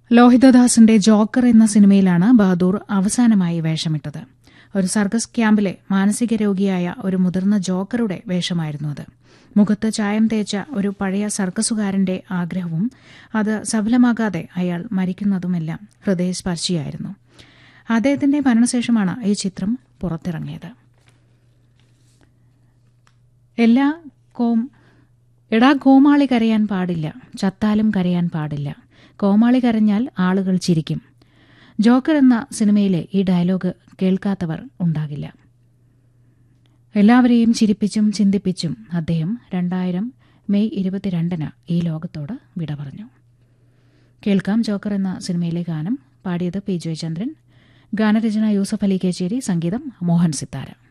ലോഹിതദാസിന്റെ Joker എന്ന സിനിമയിലാണ് ബഹദൂർ അവസാനമായി വേഷമിട്ടത് ഒരു സർക്കസ് ക്യാമ്പിലെ മാനസിക രോഗിയായ ഒരു മുതിർന്ന ജോക്കറുടെ വേഷമായിരുന്നു അത് മുഖത്ത് ചായം തേച്ച ഒരു പഴയ സർക്കസുകാരന്റെ ആഗ്രഹവും അത് സഫലമാകാതെ അയാൾ മരിക്കുന്നതുമെല്ലാം ഹൃദയസ്പർശിയായിരുന്നു അദ്ദേഹത്തിന്റെ മരണശേഷമാണ് ഈ ചിത്രം പുറത്തിറങ്ങിയത് എല്ലാ കോം എടാ കോമാളി കരയാൻ പാടില്ല ചത്താലും കരയാൻ പാടില്ല കോമാളി കരഞ്ഞാൽ ആളുകൾ ചിരിക്കും ജോക്കർ എന്ന സിനിമയിലെ ഈ ഡയലോഗ് കേൾക്കാത്തവർ ഉണ്ടാകില്ല എല്ലാവരെയും ചിരിപ്പിച്ചും ചിന്തിപ്പിച്ചും അദ്ദേഹം രണ്ടായിരം മെയ് ഇരുപത്തിരണ്ടിന് ഈ ലോകത്തോട് വിട പറഞ്ഞു കേൾക്കാം ജോക്കർ എന്ന സിനിമയിലെ ഗാനം പാടിയത് പി ജയചന്ദ്രൻ ഗാനരചന യൂസഫ് അലി കേച്ചേരി സംഗീതം മോഹൻ സിത്താര